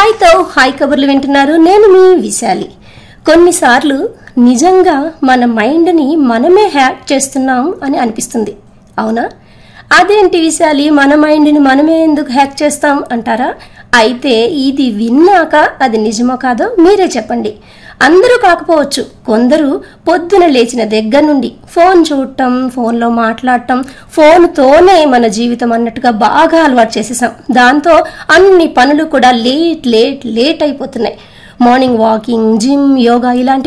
హాయ్తో hi కబుర్లు వింటున్నారు నేను మీ విశాలి కొన్నిసార్లు నిజంగా మన మైండ్ని మనమే హ్యాక్ చేస్తున్నాం అని అనిపిస్తుంది అవునా అదేంటి విశాలి మన మైండ్ని మనమే ఎందుకు హ్యాక్ చేస్తాం అంటారా అయితే ఇది విన్నాక అది నిజమో కాదో మీరే చెప్పండి అందరూ కాకపోవచ్చు కొందరు పొద్దున లేచిన దగ్గర నుండి ఫోన్ చూడటం ఫోన్లో మాట్లాడటం ఫోన్తోనే మన జీవితం అన్నట్టుగా బాగా అలవాటు చేసేసాం దాంతో అన్ని పనులు కూడా లేట్ లేట్ లేట్ అయిపోతున్నాయి మార్నింగ్ వాకింగ్ జిమ్ యోగా ఇలాంటి